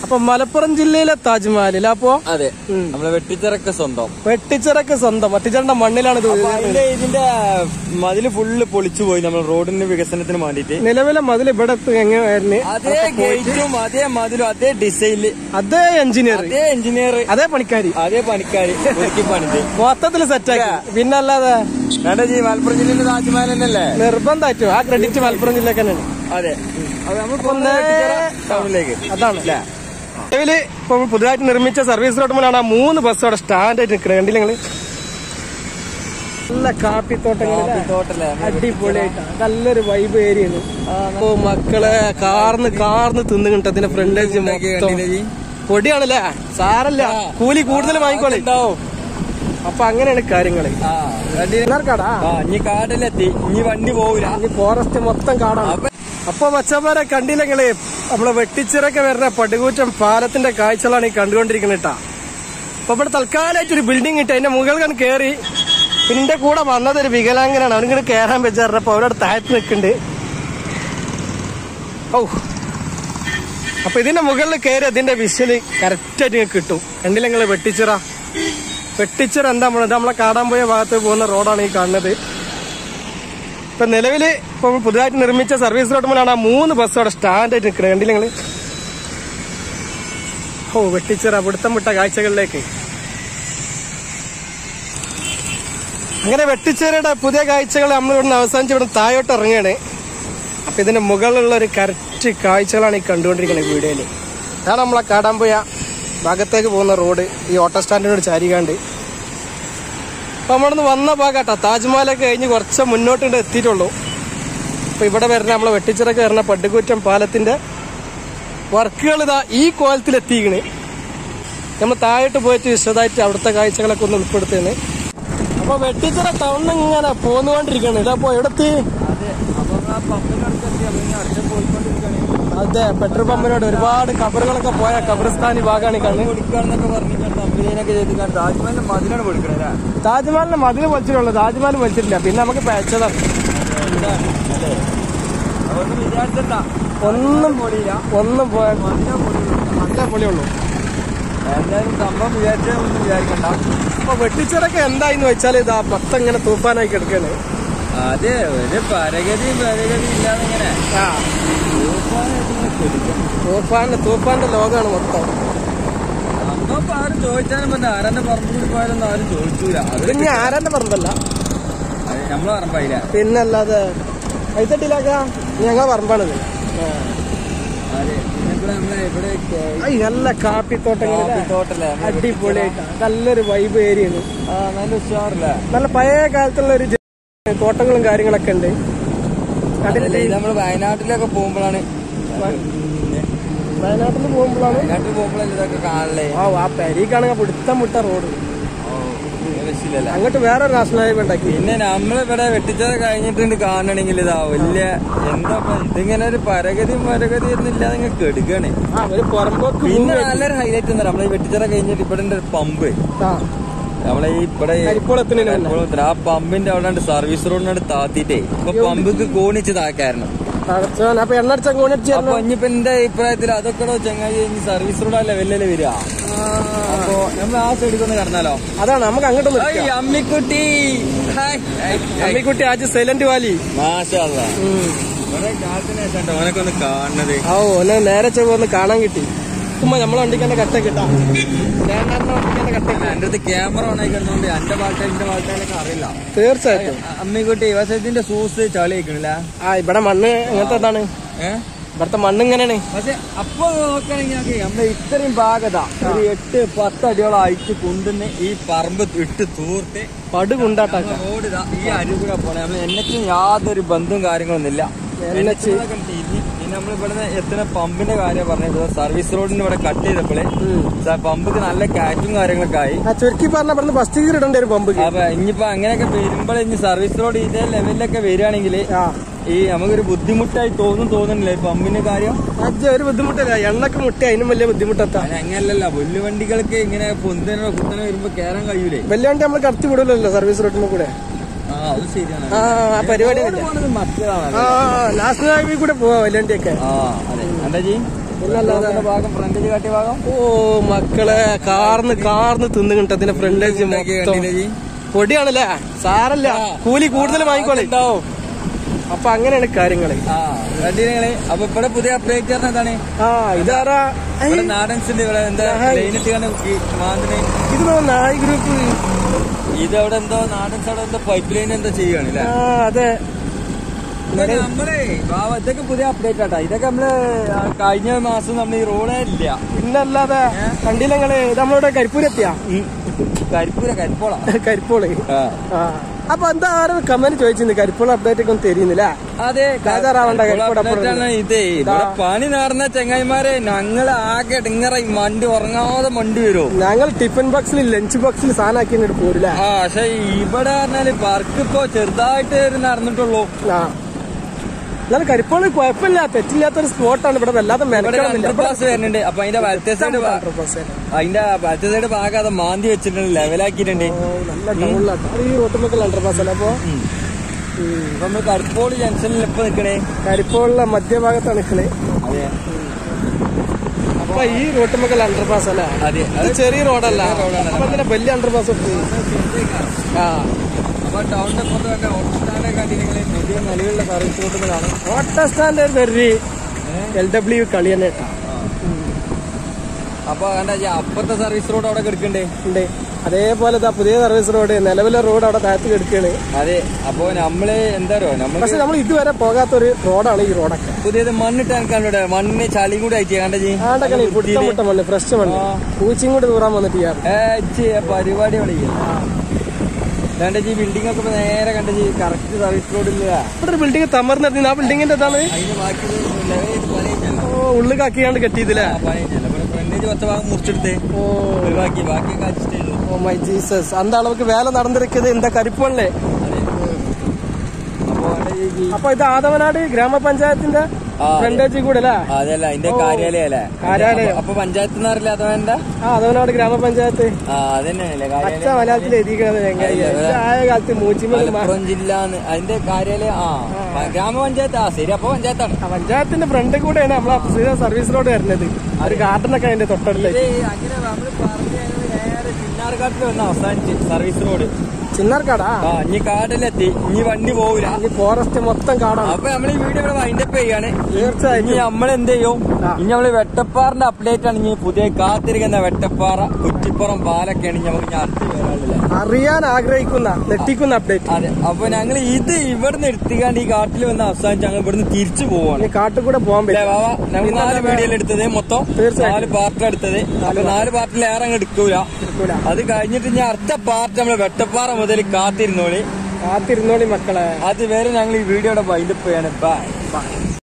അപ്പൊ മലപ്പുറം ജില്ലയിലെ താജ്മഹലിൽ അപ്പോ അതെ നമ്മളെ വെട്ടിച്ചിറക്ക സ്വന്തം വെട്ടിച്ചിറക്ക് സ്വന്തം വെട്ടിച്ചിറന്റെ മണ്ണിലാണ് ഇത് അപ്പൊ അതിന്റെ ഇതിന്റെ മതില് ഫുള്ള് പൊളിച്ചു പോയി നമ്മൾ റോഡിന്റെ വികസനത്തിന് വേണ്ടിട്ട് നിലവിലെ മതിൽ ഇവിടെ എങ്ങനെയായിരുന്നു അതേ ഗേറ്റും അതേ മതിലും അതേ ഡിസൈനില് അതേ എഞ്ചിനീയർ അതേ എഞ്ചിനീയർ അതേ പണിക്കാരി അതേ പണിക്കാര് ഒരുക്കി പണിത് മൊത്തത്തിൽ സെറ്റാക്കി പിന്നല്ലാതെ വേണ്ട ജി മലപ്പുറം ജില്ലയിലെ താജ്മഹൽ തന്നെയല്ലേ നിർബന്ധമായിട്ടും ആ ക്രെഡിറ്റ് മലപ്പുറം ജില്ലക്ക് തന്നെയാണ് അതെ അത് നമ്മൾ ഒന്ന് ടൗണിലേക്ക് അതാണ് നിലവില് ഇപ്പൊ പുതുതായിട്ട് നിർമ്മിച്ച സർവീസ് റോഡ് മുതലാണ് ആ മൂന്ന് ബസ് അവിടെ സ്റ്റാൻഡ് ആയിട്ട് നിൽക്കുന്നത് കണ്ടില്ല നിങ്ങള് നല്ല കാപ്പിത്തോട്ടങ്ങൾ തോട്ടല്ലേ അടിപൊളിയായിട്ട് നല്ലൊരു വൈബ് ഏരിയയാണ് ഓ മക്കളെ കാർന്ന് കാർന്ന് തിന്നുകിട്ട് അതിന്റെ ഫ്രണ്ടേജ് മൊത്തം പൊടിയാണല്ലേ സാരല്ല കൂലി കൂടുതൽ വാങ്ങിക്കോളെ അപ്പൊ അങ്ങനെയാണ് കാര്യങ്ങള് ആ വണ്ടി- കാടാ ആ ഇനി കാട്ടിലെത്തി ഇനി വണ്ടി പോവില്ല ഈ ഫോറസ്റ്റ് മൊത്തം കാടാണ് അപ്പൊ അപ്പൊ മച്ചന്മാരെ കണ്ടില്ലെങ്കിലേ നമ്മളെ വെട്ടിച്ചിറക്കെ വരുന്ന പടുകൂറ്റം പാലത്തിന്റെ കാഴ്ചകളാണ് ഈ കണ്ടുകൊണ്ടിരിക്കുന്നത് കേട്ടാ അപ്പൊ ഇവിടെ തൽക്കാലമായിട്ട് ഒരു ബിൽഡിംഗ് ഇട്ട് അതിന്റെ മുകളിൽ കണ്ട് കയറി പിന്നെ കൂടെ വന്നത് ഒരു വികലാംഗനാണ് അവനിങ്ങനെ കയറാൻ വെച്ചാറപ്പോ അവരവിടെ താഴത്ത് നിൽക്കുന്നുണ്ട് ഓ അപ്പൊ ഇതിന്റെ മുകളിൽ കയറി അതിന്റെ വിഷ്വല് കറക്റ്റ് ആയിട്ട് ഇങ്ങ് കിട്ടും കണ്ടില്ല നിങ്ങള് വെട്ടിച്ചിറ വെട്ടിച്ചിറ എന്താ നമ്മള് ഇത് നമ്മളെ കാടാൻ പോയ ഭാഗത്ത് പോകുന്ന റോഡാണ് ഈ കാണുന്നത് ഇപ്പൊ നിലവില് ഇപ്പൊ പുതുതായിട്ട് നിർമ്മിച്ച സർവീസ് റോഡ് മുതലാണ് ആ മൂന്ന് ബസ് അവിടെ സ്റ്റാൻഡ് ആയിട്ട് നിൽക്കുന്നത് കണ്ടില്ല നിങ്ങള് ഓ വെട്ടിച്ചിറ പിടുത്തം വിട്ട കാഴ്ചകളിലേക്ക് അങ്ങനെ വെട്ടിച്ചിറയുടെ പുതിയ കാഴ്ചകൾ നമ്മൾ ഇവിടുന്ന് അവസാനിച്ച് ഇവിടുന്ന് താഴോട്ട് ഇറങ്ങുകയാണ് അപ്പൊ ഇതിന്റെ മുകളിലുള്ള ഒരു കറക്റ്റ് കാഴ്ചകളാണ് ഈ കണ്ടുകൊണ്ടിരിക്കുന്നത് വീഡിയോയില് അതാണ് നമ്മളെ കാടാമ്പുയ ഭാഗത്തേക്ക് പോകുന്ന റോഡ് ഈ ഓട്ടോ സ്റ്റാൻഡിനോട് ചാരികാണ്ട് അപ്പൊ നമ്മളിന്ന് വന്ന ഭാഗാട്ടോ താജ്മഹലൊക്കെ കഴിഞ്ഞ് കുറച്ച് മുന്നോട്ട് ഇങ്ങട് എത്തിയിട്ടുള്ളൂ അപ്പൊ ഇവിടെ വരുന്ന നമ്മളെ വെട്ടിച്ചിറക്ക് വരുന്ന പടുകൂറ്റം പാലത്തിന്റെ വർക്കുകൾ ഇതാ ഈ കോലത്തിൽ എത്തിക്കണ് നമ്മൾ താഴോട്ട് പോയിട്ട് വിശദമായിട്ട് അവിടുത്തെ കാഴ്ചകളൊക്കെ ഒന്ന് ഉൾപ്പെടുത്തുന്നത് അപ്പൊ വെട്ടിച്ചിറ ടൗണിൽ ഇങ്ങനെ പോന്നുകൊണ്ടിരിക്കുകയാണ് ഇതപ്പോ എവിടെത്തി അതെ അപ്പൊ ആ പമ്പിനടുത്തെത്തി അപ്പൊ ഇനി അടുത്ത പോയിക്കൊണ്ടിരിക്കുകയാണ് അതെ പെട്രോൾ പമ്പിനോട് ഒരുപാട് കബറുകളൊക്കെ പോയ കബറിസ്ഥാനി ഭാഗമാണ് ഈ കണ്ണ് കൊടുക്കാന്നൊക്കെ പറഞ്ഞിട്ട് കമ്പനിയൊക്കെ ചെയ്ത് താജ്മഹലിന്റെ മതിലാണ് കൊടുക്കണേ അല്ലേ താജ്മഹലിന്റെ മതിൽ വലിച്ചിട്ടുള്ളൂ താജ്മഹൽ വലിച്ചിട്ടില്ല പിന്നെ നമുക്ക് പേച്ചതാണ് അതെ അതൊന്നും വിചാരിച്ചണ്ട ഒന്നും പൊടിയില്ല ഒന്നും പോയാൽ മഞ്ഞ പൊടിയില്ല നല്ല പൊളിയുള്ളൂ എന്തായാലും സംഭവം വിചാരിച്ചാൽ ഒന്നും വിചാരിക്കണ്ട അപ്പൊ വെട്ടിച്ചിറക്ക് എന്തായിന്ന് വെച്ചാൽ ഇതാ പത്ത് ഇങ്ങനെ തൂപ്പാനായി കിടക്കാണ് അതെ ഒരു പരഗതി പരഗതി ഇല്ലാതെ ഇങ്ങനെ ആ തൂഫാന്റെ തൂഫാന്റെ ലോകമാണ് മൊത്തം അന്നപ്പോ ആരും ചോദിച്ചാലും പറ്റ ആരെന്നെ പറമ്പിൽ പോയാലൊന്നും ആരും ചോദിച്ചൂല അത് ഇത് ഇനി ആരാന്റെ പറമ്പല്ല അത് നമ്മളെ പറമ്പായില്ല പിന്നല്ലാതെ കൈത്തട്ടിലാക്ക ഞങ്ങളെ പറമ്പാണിത് അതെ പിന്നെ ഇവിടെ നമ്മളെ ഇവിടെ ഐ, നല്ല കാപ്പിത്തോട്ടങ്ങൾ തോട്ടല്ലേ അടിപൊളിയായിട്ട് നല്ലൊരു വൈബ് ഏരിയയാണ് ആ നല്ല ഉഷാറില്ലേ നല്ല പഴയ കാലത്തുള്ള ഒരു ജ- തോട്ടങ്ങളും കാര്യങ്ങളൊക്കെ ഉണ്ട് അതല്ലേ ഇത് നമ്മള് വയനാട്ടിലൊക്കെ പോകുമ്പോഴാണ് വയനാട്ടിൽ പോകുമ്പോഴാണ് വയനാട്ടിൽ പോകുമ്പോഴല്ലേ ഇതൊക്കെ കാണലേ ആ ആ പെരീക്കാണെങ്കിൽ പിടുത്തം വിട്ട റോഡ് രക്ഷയില്ലല്ലേ അങ്ങോട്ട് വേറെ നാഷണൽ ഹൈവേ ഉണ്ടാക്കി പിന്നെ നമ്മളിവിടെ വെട്ടിച്ചത് കഴിഞ്ഞിട്ടുണ്ട് കാണണമെങ്കിൽ ഇതാ വലിയ എന്താ ഇപ്പൊ ഇതിങ്ങനെ ഒരു പരഗതിയും പരഗതി ഒന്നും ഇല്ലാതെ ഇങ്ങനെ കെടുക്കാണ് ആ ഒരു പുറമ്പോക്ക് പിന്നെ നല്ലൊരു ഹൈലൈറ്റ് എന്താ നമ്മളെ ഈ വെട്ടിച്ചറ കഴിഞ്ഞിട്ട് ഇവിടെ ഉണ്ട് ഒരു പമ്പ് ആ നമ്മളെ ഈ ഇവിടെ ഈ കരിപ്പോളത്തിന് കരിപ്പുളത്ത് ആ പമ്പിന്റെ അവിടെ സർവീസ് റോഡിനോട് താത്തിട്ടേ ഇപ്പൊ പമ്പുക്ക് കോണിച്ച് താക്കായിരുന്നു അപ്പൊ എണ്ണടിച്ച കോണിച്ച് അപ്പൊ ഇനിയിപ്പോ എന്റെ അഭിപ്രായത്തിൽ അതൊക്കെ ചങ്ങായി ഇനി സർവീസ് റോഡ് ആ ലെവലിലല്ലേ വരിക അപ്പൊ നമ്മൾ ആ സൈഡിൽ ഒന്ന് കടന്നാലോ അതാണ് നമുക്ക് അങ്ങോട്ട് ഐ, അമ്മിക്കുട്ടി ഹായ്. ഐ, ഐ. അമ്മിക്കുട്ടി ആജ് സൈലന്റ് വാലി മാഷാ അല്ലാ. ഇവിടെ കാലത്തിന് ശേഷം ഓനൊക്കെ ഒന്ന് കാണുന്നത് ഓ ഓനെ നേരെ ചെവ്വ ഒന്ന് കാണാൻ കിട്ടി ഉമ്മ നമ്മളെ വണ്ടിക്ക് തന്നെ കട്ട കിട്ടാ ചേട്ടൻ്റെ വണ്ടിക്ക് തന്നെ കട്ട എന്റെ അടുത്ത് ക്യാമറ ഓൺ ആയി കിടന്നോണ്ട് എന്റെ പാട്ട് എന്റെ പാട്ടൊക്കെ അറിയില്ല തീർച്ചയായിട്ടും അമ്മിക്കുട്ടി വസത്തിന്റെ ഷൂസ് ചളി വെക്കണില്ല ആ ഇവിടെ മണ്ണ് എങ്ങനത്തെ എന്താണ് ഏഹ് ഇവിടുത്തെ മണ്ണ് ഇങ്ങനെയാണ് പക്ഷെ അപ്പൊ നോക്കുകയാണെങ്കിൽ നമുക്ക് നമ്മുടെ ഇത്രയും ഭാഗത ഒരു എട്ട് പത്ത് അടിയോളം അയച്ച് കൊണ്ടുവന്ന് ഈ പറമ്പ് ഇട്ട് തൂർത്ത് പടു കൊണ്ടാട്ടാക്ക റോഡ് ഇതാ ഈ അരി കൂടെ പോണേ നമ്മൾ എന്നെച്ചും യാതൊരു ബന്ധവും കാര്യങ്ങളൊന്നും ഇല്ല NH. പിന്നെ നമ്മൾ ഇവിടെ എത്തുന്ന പമ്പിന്റെ കാര്യം പറഞ്ഞത് സർവീസ് റോഡിന് ഇവിടെ കട്ട് ചെയ്തപ്പോഴേ പമ്പിക്ക് നല്ല കാറ്റും കാര്യങ്ങളൊക്കെ ആയി ആ ചുരുക്കി പറഞ്ഞ ഇവിടുന്ന് ബസ് ടിക്കറ്റ് ഇടേണ്ട ഒരു പമ്പ് അപ്പൊ ഇനിയിപ്പോ അങ്ങനെയൊക്കെ വരുമ്പോൾ ഇനി സർവീസ് റോഡ് ഇതേ ലെവലിലൊക്കെ വരികയാണെങ്കിൽ ആ ഈ നമുക്കൊരു ബുദ്ധിമുട്ടായി തോന്നും തോന്നുന്നില്ലേ ഈ പമ്പിന്റെ കാര്യം അജ്ജ ഒരു ബുദ്ധിമുട്ടില്ല എണ്ണക്ക് മുട്ടി അതിനും വലിയ ബുദ്ധിമുട്ടെത്താം അത് അങ്ങനല്ലല്ല വലിയ വണ്ടികൾക്ക് ഇങ്ങനെ പൊന്തനോ കുത്തനോ വരുമ്പോ കയറാൻ കഴിയൂലേ വലിയ വണ്ടി നമ്മൾ കടത്തി വിടൂലല്ലോ സർവീസ് റോഡിന് കൂടെ ആ അത് ശരിയാണ് ആ ആ പരിപാടി റോഡ് പോണത് മറ്റേതാണ് ആ നാഷണൽ ഹൈവേ കൂടെ പോവാ വലിയ വണ്ടിയൊക്കെ ആ അതെ എന്താ ചെയ്യും പിന്നല്ലാതെ ഭാഗം ഫ്രണ്ടിൽ കാട്ടിയ ഭാഗം ഓ മക്കളെ കാർന്ന് കാർന്ന് തിന്നു കിട്ടതിന്റെ ഫ്രണ്ടേജ് ഉണ്ടാക്കി മൊത്തം കണ്ടില്ലേ ജി? പൊടിയാണല്ലേ സാരല്ല കൂലി കൂടുതൽ വാങ്ങിക്കോളെ ഉണ്ടാവും അപ്പൊ അങ്ങനെയാണ് കാര്യങ്ങള് ആ കണ്ടില്ലേ അപ്പൊ ഇവിടെ പുതിയ അപ്ഡേറ്റ് പറഞ്ഞ എന്താണ് ആ ഇതാരാ ഐ, ഇവിടെ നാടൻസിന്റെ ഇവിടെ എന്താ ഹായ്. ലൈൻ ഇട്ട് മാന്തിനെ ഇത് തോന്നുന്നു നായ് ഗ്രൂപ്പ് ഇത് അവിടെ എന്തോ നാടൻസ് അവിടെ എന്തോ പൈപ്പ് ലൈൻ എന്തോ ചെയ്യുകയാണ് അല്ലേ ആ അതെ ഇതൊക്കെ നമ്മളെ ബാബ, ഇതൊക്കെ പുതിയ അപ്ഡേറ്റ് ആട്ടാ ഇതൊക്കെ നമ്മള് ആ, കഴിഞ്ഞ മാസം നമ്മൾ ഈ റോഡേ ഇല്ല പിന്നല്ലാതെ കണ്ടില്ല നിങ്ങള് ഇത് നമ്മളിവിടെ കരിപ്പൂരെത്തിയാ കരിപ്പൂര കരിപ്പോള കരിപ്പോള് ആ അപ്പൊ എന്താ ആരും കമന്റ് ചോദിച്ചിരുന്നു കരിപ്പോൾ അപ്ഡേറ്റ് ഒക്കെ ഒന്നും തരുന്നില്ല അതെ ബേജാറാവണ്ട, കരിപ്പോള കരിപ്പോള update ആണ് ഇതേ ഇവിടെ പണി നടന്ന ചെങ്ങായിമാരെ ഞങ്ങള് ആകെ ഇടങ്ങറായി മണ്ടി ഉറങ്ങാതെ മണ്ടി വരുമോ ഞങ്ങൾ ടിഫിൻ ബോക്സിൽ ലഞ്ച് ബോക്സിൽ സാധനമാക്കി ഇങ്ങോട്ട് പോരില്ല ആ പക്ഷെ ഇവിടെ പറഞ്ഞാല് വർക്ക് ഇപ്പൊ ചെറുതായിട്ട് നടന്നിട്ടുള്ളൂ ആ എന്നാലും കരിപ്പോള് കുഴപ്പമില്ല തെറ്റില്ലാത്തൊരു സ്പോട്ടാണ് ഇവിടെ വല്ലാതെ ഇവിടെ മെനക്കെടുന്നില്ല അണ്ടർപാസ് വരുന്നുണ്ട് അപ്പൊ അതിന്റെ വലത്തെ സൈഡ് അതിന്റെ വലത്തെ സൈഡ് ഭാഗം അത് മാന്തി വെച്ചിട്ടുണ്ട് ലെവലാക്കിയിട്ടുണ്ട് നല്ല ടൗണിലാണ് അത് ഈ റോട്ടുമൊക്കെ അണ്ടർപാസ് അല്ല അപ്പൊ ഉം. അപ്പൊ നമ്മള് കരിപ്പോള് ജംഗ്ഷനിൽ ഇപ്പൊ നിക്കണേ കരിപ്പോളിലെ മധ്യഭാഗത്താണ് നിൽക്കണേ അതെ അപ്പൊ ഈ റോട്ടുമൊക്കെ അണ്ടർപാസ് അല്ല അതെ ഇത് ചെറിയ റോഡല്ല ചെറിയ റോഡാണ്. അപ്പൊ ഇതിന്റെ വലിയ അണ്ടർപാസ് ആ അപ്പൊ ടൗണിന്റെ പുറത്ത് കണ്ട ഓട്ടോസ്റ്റാൻഡ് കണ്ടിട്ടുണ്ടെങ്കിൽ പുതിയ നിലവിലുള്ള സർവീസ് റോഡ് കാണും ഓട്ടോ സ്റ്റാൻഡ് വെറി എൽ ഡബ്ല്യു കളി തന്നെ കേട്ടോ അപ്പൊ കണ്ട ഈ അപ്പുറത്തെ സർവീസ് റോഡ് അവിടെ കിടക്കണ്ടേ ഉണ്ട് അതേപോലെ ഇതാ പുതിയ സർവീസ് റോഡ് നിലവിലെ റോഡ് അവിടെ താഴത്ത് കിടക്കുകയാണ് അതെ അപ്പൊ നമ്മള് എന്താരോ നമ്മൾ പക്ഷെ നമ്മൾ ഇതുവരെ പോകാത്തൊരു റോഡാണ് ഈ റോഡൊക്കെ പുതിയത് മണ്ണിട്ട് എനിക്കാണ് മണ്ണിന് ചളിയും കൂടി അയച്ചു കണ്ട ജി ആണ്ടൊക്കെ പുട്ട മുട്ട മണ്ണ് ഫ്രഷ് മണ്ണ് ആ. പൂച്ചിയും കൂടി തൂറാൻ വന്നിട്ട് ചെയ്യാറ് ഏ, ഛെ, പരിപാടി അവിടെ കണ്ട ജി ബിൽഡിംഗ് ഒക്കെ ഇപ്പൊ നേരെ കണ്ട ജി കറക്റ്റ് സർവീസ് റോഡില്ല ഇവിടെ ഒരു ബിൽഡിംഗ് തമർന്നിട്ട് ആ ബിൽഡിങ്ങിന്റെ ഇതാണ് അതിന് ബാക്കി ലെവൽ ചെയ്ത് പണിയില്ല ഓ ഉള്ളു കാക്കിയാണ്ട് കെട്ടിയതില്ലേ പണിയില്ല ഫ്രണ്ടേജ് കുറച്ച് ഭാഗം മുറിച്ചെടുത്ത് ഓ ഒഴിവാക്കി ബാക്കിയൊക്കെ അഡ്ജസ്റ്റ് ചെയ്തു ഓ മൈ ജീസസ് அந்த அளவுக்கு வேலை நடந்திருக்குது இந்த കരിപ്പല്ലേ അതെ അപ്പൊ കണ്ട ജി ഈ- അപ്പൊ ഇത് ആദവനാട് ഗ്രാമപഞ്ചായത്തിന്റെ ആ, അതെ. ഫ്രണ്ടേജ് കൂടെ അല്ലേ അതല്ല അതിന്റെ ഓ. കാര്യാലയം അല്ലേ കാര്യാലയം. അപ്പൊ- അപ്പൊ പഞ്ചായത്ത് നിന്ന് അറിയില്ല അതോ എന്താ ആ ആദവനാട് ഗ്രാമപഞ്ചായത്ത് ആ അതന്നെയല്ലേ പച്ച കാര്യാലയം മലയാളത്തിൽ എഴുതിക്കുന്നത് അതെ, അതെ. ആയ കാലത്ത് മൂച്ചിമ മലപ്പുറം ജില്ല അതിന്റെ കാര്യാലയം ആ ഗ്രാമപഞ്ചായത്ത് ആ ശരി അപ്പൊ പഞ്ചായത്താണ് പഞ്ചായത്തിന്റെ ഫ്രണ്ട് കൂടെയാണ് നമ്മളെ പുതിയ സർവീസ് റോഡ് വരുന്നത് ഒരു ഗാർഡനൊക്കെ അതിന്റെ തൊട്ടടുത്ത് ഇത് അങ്ങനെ നമ്മള് പറഞ്ഞു നേരെ ചിന്നാർക്കാട്ടിൽ വന്ന അവസാനിച്ച് സർവീസ് റോഡ് ചിന്നാർക്കാടാ ആ ഇനി കാട്ടിലെത്തി ഇനി വണ്ടി പോവില്ല ഈ ഫോറസ്റ്റ് മൊത്തം കാടാണ് അപ്പൊ നമ്മൾ ഈ വീഡിയോ ഇവിടെ വൈൻഡപ്പ് ചെയ്യാണ് തീർച്ചയായിട്ടും ഇനി നമ്മൾ എന്ത് ചെയ്യും ആ. ഇനി നമ്മള് വെട്ടപ്പാറിന്റെ അപ്ഡേറ്റ് ആണ് ഇനി പുതിയ കാത്തിരിക്കുന്ന വെട്ടപ്പാറ കുറ്റിപ്പുറം പാലൊക്കെയാണ് ഇനി നമുക്ക് ഇനി അടുത്ത് വരാനുള്ളത് അറിയാൻ ആഗ്രഹിക്കുന്ന നെട്ടിക്കുന്ന അപ്ഡേറ്റ് അതെ അപ്പൊ ഞങ്ങൾ ഇത് ഇവിടുന്ന് എടുത്തിക്കാണ്ട് ഈ കാട്ടിൽ വന്ന് അവസാനിച്ച് ഞങ്ങൾ ഇവിടുന്ന് തിരിച്ചു പോവാണ് ഇനി കാട്ടിൽ കൂടെ പോകാൻ അല്ലേ പറ്റും വാവ ഞങ്ങൾ നാല് പിന്നെന്താ? വീഡിയോയിൽ എടുത്തത് മൊത്തം തീർച്ചയായിട്ടും. നാല് പാർട്ട് എടുത്തത് അപ്പൊ നാല് പാർട്ടിൽ ഏറെ അങ്ങ് എടുക്കൂല എടുക്കൂല. അത് കഴിഞ്ഞിട്ട് ഞാൻ അടുത്ത പാർട്ട് നമ്മള് വെട്ടപ്പാറ മുതൽ കാത്തിരുന്നോളി കാത്തിരുന്നോളി മക്കളെ അതുവരെ ഞങ്ങൾ ഈ വീഡിയോയുടെ വൈൻഡപ്പ് ചെയ്യാണ് ബൈ ബൈ